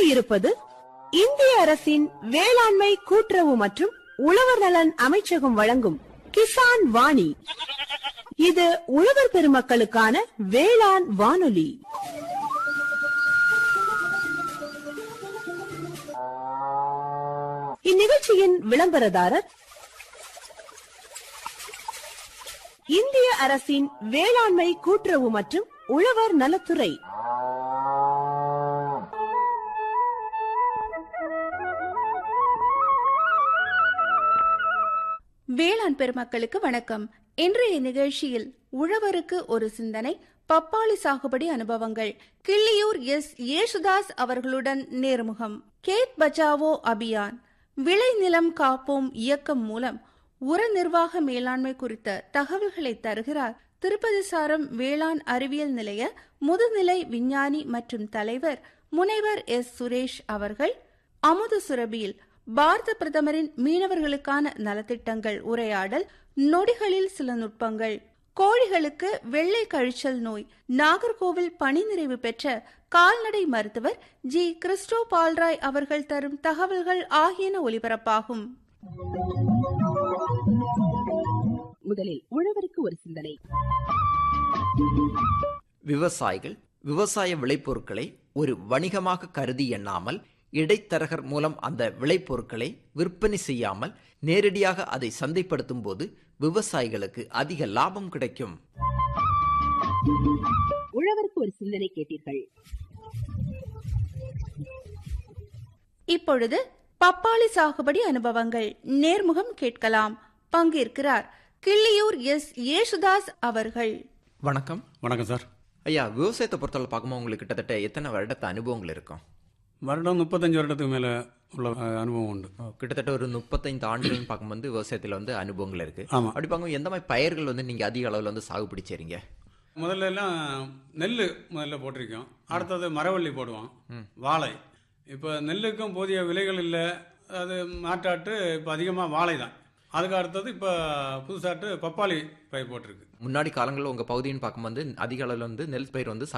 இருப்பது இந்திய அரசின் வேளாண்மை கூட்டுறவு மற்றும் உழவர் நலன் அமைச்சகம் வழங்கும் கிசான் வாணி இது உழவர் பெருமக்களுக்கான வேளாண் வானொலி இந்நிகழ்ச்சியின் விளம்பரதாரர் இந்திய அரசின் வேளாண்மை கூட்டுறவு மற்றும் உழவர் நலத்துறை வேளாண் பெருமக்களுக்கு வணக்கம் இன்றைய நிகழ்ச்சியில் உழவருக்கு ஒரு சிந்தனை பப்பாளி சாகுபடி அனுபவங்கள் கிள்ளியூர் எஸ் ஏசுதாஸ் அவர்களுடன் நேர்முகம் கேட் பச்சாவோ அபியான் விளைநிலம் காப்போம் இயக்கம் மூலம் உர நிர்வாக மேலாண்மை குறித்த தகவல்களை தருகிறார் திருப்பதி சாரம் வேளாண் அறிவியல் நிலைய முதுநிலை விஞ்ஞானி மற்றும் தலைவர் முனைவர் எஸ் சுரேஷ் அவர்கள் அமுத சுரபியில் பாரத பிரதமரின் மீனவர்களுக்கான நலத்திட்டங்கள் உரையாடல் நொடிகளில் சில நுட்பங்கள் கோழிகளுக்கு வெள்ளை கழிச்சல் நோய் நாகர்கோவில் பணி நிறைவு பெற்ற கால்நடை மருத்துவர் ஜி கிறிஸ்டோ பால்ராய் அவர்கள் தரும் தகவல்கள் ஆகியன ஒலிபரப்பாகும் முதலில் உழவருக்கு ஒரு சிந்தனை விவசாயிகள் விவசாய விளைபொருட்களை ஒரு வணிகமாக கருதி எண்ணாமல் இடைத்தரகர் மூலம் அந்த விளைபொருட்களை விற்பனை செய்யாமல் நேரடியாக அதை சந்தைப்படுத்தும் போது விவசாயிகளுக்கு அதிக லாபம் கிடைக்கும் உழவருக்கு ஒரு சிந்தனை கேட்டீர்கள் இப்பொழுது பப்பாளி சாகுபடி அனுபவங்கள் நேர்முகம் கேட்கலாம் பங்கேற்கிறார் கிள்ளியூர் எஸ் ஏசுதாஸ் அவர்கள் வணக்கம் வணக்கம் சார் ஐயா விவசாயத்தை பொறுத்தவரை பார்க்கும்போது உங்களுக்கு கிட்டத்தட்ட எத்தனை வருடத்து அனுபவங்கள் இருக்கும் வருடம் முப்பத்தஞ்சு வருடத்துக்கு மேலே உள்ள அஹ், அனுபவம் உண்டு கிட்டத்தட்ட ஒரு முப்பத்தைந்து ஆண்டுகள் பார்க்கும்போது விவசாயத்தில் வந்து அனுபவங்கள் இருக்கு ஆமா. அப்படி பார்க்கும்போது எந்த மாதிரி பயிர்கள் வந்து நீங்க அதிக அளவில் வந்து சாகுபடி செய்றீங்க முதல்ல எல்லாம் நெல் முதல்ல போட்டிருக்கோம் அடுத்தது மரவள்ளி போடுவோம் வாழை இப்போ நெல்லுக்கும் போதிய விலைகள் இல்லை அது மாட்டாட்டு இப்போ அதிகமாக வாழை தான் அதுக்கு அடுத்தது இப்போ புதுசாட்டு பப்பாளி பயிர் போட்டிருக்கு முன்னாடி காலங்களில் உங்க பகுதின்னு பார்க்கும்போது அதிக அளவில் வந்து நெல் பயிர் வந்து